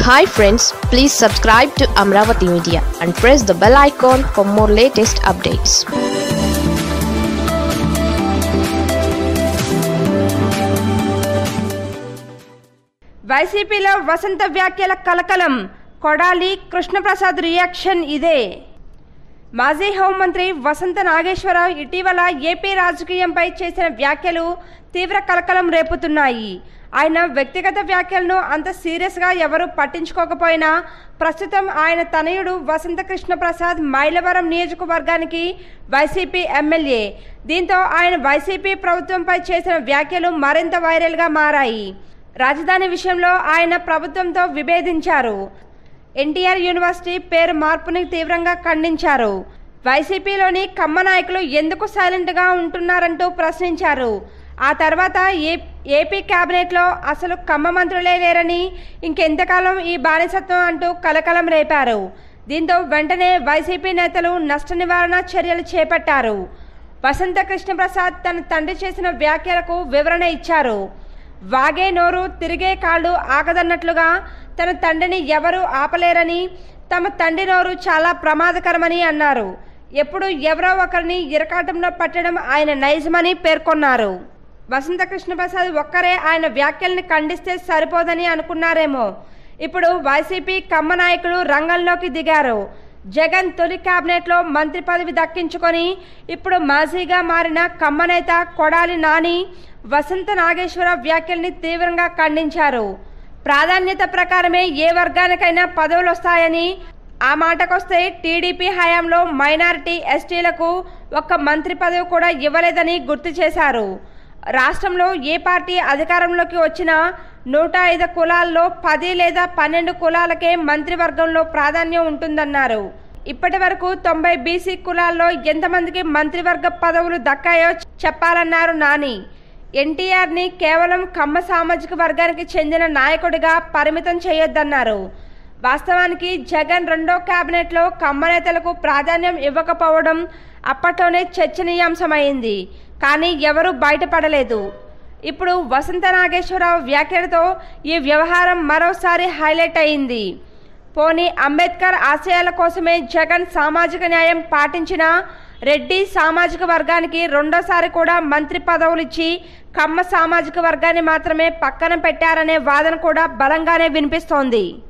hi friends please subscribe to Amaravati media and press the bell icon for more latest updates వైసీపీలో వసంత వ్యాఖ్యల కలకలం Kodali Krishnaprasad reaction ఇదే మాజీ హోంమంత్రి వసంత నాగేశ్వరరావు ఇటీవల ఏపీ రాజకీయంపై చేసిన వ్యాఖ్యలు తీవ్ర కలకలం రేపుతున్నాయి ఆయన వ్యక్తిగత వ్యాఖ్యలను అంత సీరియస్గా ఎవరూ పట్టించుకోకపోయినా ప్రస్తుతం ఆయన తనయుడు వసంత కృష్ణప్రసాద్ మైలవరం నియోజకవర్గానికి వైసీపీ ఎమ్మెల్యే దీంతో ఆయన వైసీపీ ప్రభుత్వంపై చేసిన వ్యాఖ్యలు మరింత వైరల్గా మారాయి రాజధాని విషయంలో ఆయన ప్రభుత్వంతో విభేదించారు ఎన్టీఆర్ యూనివర్సిటీ పేరు మార్పుని తీవ్రంగా ఖండించారు వైసీపీలోని కమ్మ నాయకులు ఎందుకు సైలెంట్గా ఉంటున్నారంటూ ప్రశ్నించారు ఆ తర్వాత ఏ ఏపీ కేబినెట్లో అసలు కమ్మ మంత్రులే లేరని ఇంకెంతకాలం ఈ బానిసత్వం అంటూ కలకలం రేపారు దీంతో వెంటనే వైసీపీ నేతలు నష్ట నివారణ చర్యలు చేపట్టారు వసంత కృష్ణప్రసాద్ తన తండ్రి చేసిన వ్యాఖ్యలకు వివరణ ఇచ్చారు వాగే నోరు తిరిగే కాళ్ళు ఆగదన్నట్లుగా తన తండ్రిని ఎవరూ ఆపలేరని తమ తండ్రి నోరు చాలా ప్రమాదకరమని అన్నారు ఎప్పుడు ఎవరో ఒకరిని ఇరకాటంలో పట్టడం ఆయన నైజమని పేర్కొన్నారు వసంత కృష్ణప్రసాద్ ఒక్కరే ఆయన వ్యాఖ్యల్ని ఖండిస్తే సరిపోదని అనుకున్నారేమో ఇప్పుడు వైసీపీ కమ్మ నాయకులు రంగంలోకి దిగారు జగన్ తొలి కేబినెట్లో మంత్రి పదవి దక్కించుకొని ఇప్పుడు మాజీగా మారిన కమ్మ నేత కొడాలి నాని వసంత నాగేశ్వర వ్యాఖ్యల్ని తీవ్రంగా ఖండించారు ప్రాధాన్యత ప్రకారమే ఏ వర్గానికైనా పదవులు వస్తాయని ఆ మాటకొస్తే టీడీపీ హయాంలో మైనారిటీ ఎస్టీలకు ఒక్క మంత్రి పదవి కూడా ఇవ్వలేదని గుర్తు చేశారు రాష్ట్రంలో ఏ పార్టీ అధికారంలోకి వచ్చినా నూట ఐదు కులాల్లో పది లేదా పన్నెండు కులాలకే మంత్రివర్గంలో ప్రాధాన్యం ఉంటుందన్నారు ఇప్పటి వరకు తొంభై బీసీ కులాల్లో ఎంతమందికి మంత్రివర్గ పదవులు దక్కాయో చెప్పాలన్నారు నాని ఎన్టీఆర్ని కేవలం కమ్మ సామాజిక వర్గానికి చెందిన నాయకుడిగా పరిమితం చేయొద్దన్నారు వాస్తవానికి జగన్ రెండో కేబినెట్లో కమ్మ నేతలకు ప్రాధాన్యం ఇవ్వకపోవడం అప్పట్లోనే చర్చనీయాంశమైంది కానీ ఎవరూ బయటపడలేదు ఇప్పుడు వసంత నాగేశ్వరరావు వ్యాఖ్యలతో ఈ వ్యవహారం మరోసారి హైలైట్ అయింది పోనీ అంబేద్కర్ ఆశయాల కోసమే జగన్ సామాజిక న్యాయం పాటించిన రెడ్డి సామాజిక వర్గానికి రెండోసారి కూడా మంత్రి పదవులిచ్చి కమ్మ సామాజిక వర్గాన్ని మాత్రమే పక్కన పెట్టారనే వాదన కూడా బలంగానే వినిపిస్తోంది